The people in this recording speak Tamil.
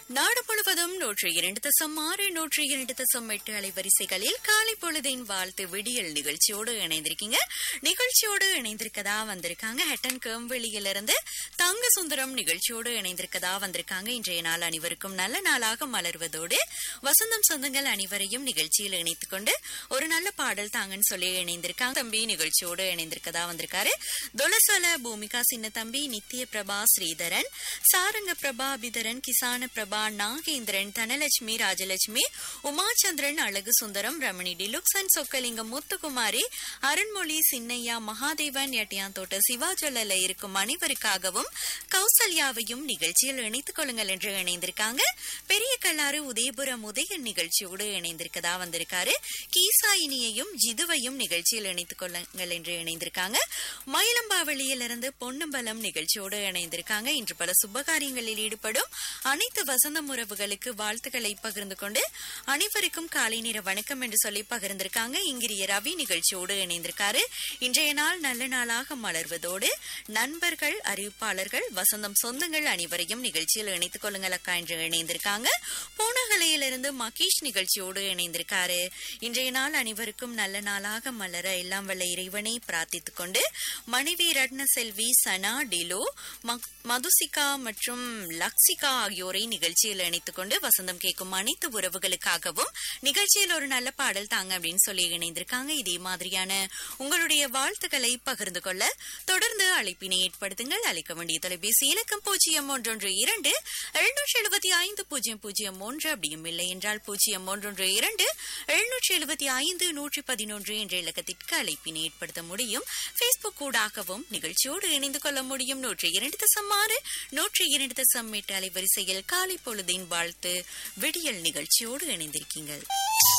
நாடு முழுவதும் நூற்றி இரண்டு தசம் ஆறு நூற்றி இரண்டு தசம் எட்டு அலைவரிசைகளில் காலை பொழுதின் வாழ்த்து விடியல் நிகழ்ச்சியோடு இணைந்திருக்கீங்க நிகழ்ச்சியோடு இணைந்திருக்கதா வந்திருக்காங்க ஹெட்டன் கேம்வெளியிலிருந்து தங்க சுந்தரம் நிகழ்ச்சியோடு இணைந்திருக்கதா வந்திருக்காங்க இன்றைய நாள் அனைவருக்கும் நல்ல நாளாக மலர்வதோடு வசந்தம் சொந்தங்கள் அனைவரையும் நிகழ்ச்சியில் இணைத்துக் கொண்டு ஒரு நல்ல பாடல் தாங்கன்னு சொல்லி இணைந்திருக்காங்க தம்பி நிகழ்ச்சியோடு இணைந்திருக்கதா வந்திருக்காரு துலசல பூமிகா சின்ன தம்பி நித்திய பிரபா ஸ்ரீதரன் சாரங்க பிரபா அபிதரன் கிசான பிரபா நாகேந்திரன் தனலட்சுமி ராஜலட்சுமி உமாச்சந்திரன் அழகு சுந்தரம் ரமணி டிலுக்சன் சொக்கலிங்கம் முத்துக்குமாரி அருண்மொழி சின்னையா மகாதேவன் எட்டியாந்தோட்ட சிவாஜொல்ல இருக்கும் அனைவருக்காகவும் கௌசல்யாவையும் நிகழ்ச்சியில் இணைத்துக் கொள்ளுங்கள் என்று இணைந்திருக்காங்க பெரிய கல்லாறு உதயபுரம் உதயன் நிகழ்ச்சியோடு இணைந்திருக்கதா வந்திருக்காரு கீசாயினியையும் ஜிதுவையும் நிகழ்ச்சியில் இணைத்துக் கொள்ளுங்கள் என்று இணைந்திருக்காங்க மயிலம்பாவளியிலிருந்து பொன்னம்பலம் நிகழ்ச்சியோடு இணைந்திருக்காங்க இன்று பல சுபகாரியங்களில் ஈடுபடும் அனைத்து வசந்தம் உறவுகளுக்கு வாழ்த்துக்களை பகிர்ந்து கொண்டு அனைவருக்கும் காலை நேர வணக்கம் என்று சொல்லி பகிர்ந்திருக்காங்க இங்கிரிய ரவி நிகழ்ச்சியோடு இணைந்திருக்காரு இன்றைய நாள் நல்ல நாளாக மலர்வதோடு நண்பர்கள் அறிவிப்பாளர்கள் வசந்தம் சொந்தங்கள் அனைவரையும் நிகழ்ச்சியில் இணைத்துக் கொள்ளுங்கள் அக்கா என்று இணைந்திருக்காங்க பூனகலையிலிருந்து மகேஷ் நிகழ்ச்சியோடு இணைந்திருக்காரு இன்றைய நாள் அனைவருக்கும் நல்ல நாளாக மலர எல்லாம் வல்ல இறைவனை பிரார்த்தித்துக் கொண்டு மனைவி ரத்ன செல்வி சனா டிலோ மக்- மதுசிகா மற்றும் லக்ஷிகா ஆகியோரை நிகழ்ச்சியில் இணைத்துக் கொண்டு வசந்தம் கேட்கும் அனைத்து உறவுகளுக்காகவும் நிகழ்ச்சியில் ஒரு நல்ல பாடல் தாங்க அப்படின்னு சொல்லி இணைந்திருக்காங்க இதே மாதிரியான உங்களுடைய வாழ்த்துக்களை பகிர்ந்து கொள்ள தொடர்ந்து அழைப்பினை ஏற்படுத்துங்கள் அழைக்க வேண்டிய தொலைபேசி இலக்கம் பூஜ்ஜியம் ஒன்றொன்று இரண்டு எழுநூற்றி எழுபத்தி ஐந்து பூஜ்ஜியம் பூஜ்ஜியம் ஒன்று அப்படியும் இல்லை என்றால் பூஜ்ஜியம் ஒன்றொன்று இரண்டு எழுநூற்றி எழுபத்தி ஐந்து நூற்றி பதினொன்று என்ற இலக்கத்திற்கு அழைப்பினை ஏற்படுத்த முடியும் பேஸ்புக் ஊடாகவும் நிகழ்ச்சியோடு இணைந்து கொள்ள முடியும் நூற்றி இரண்டு தசம் ஆறு நூற்றி இரண்டு தசம் எட்டு அலைவரிசையில் காலை பொழுதின் வாழ்த்து விடியல் நிகழ்ச்சியோடு இணைந்திருக்கீங்கள்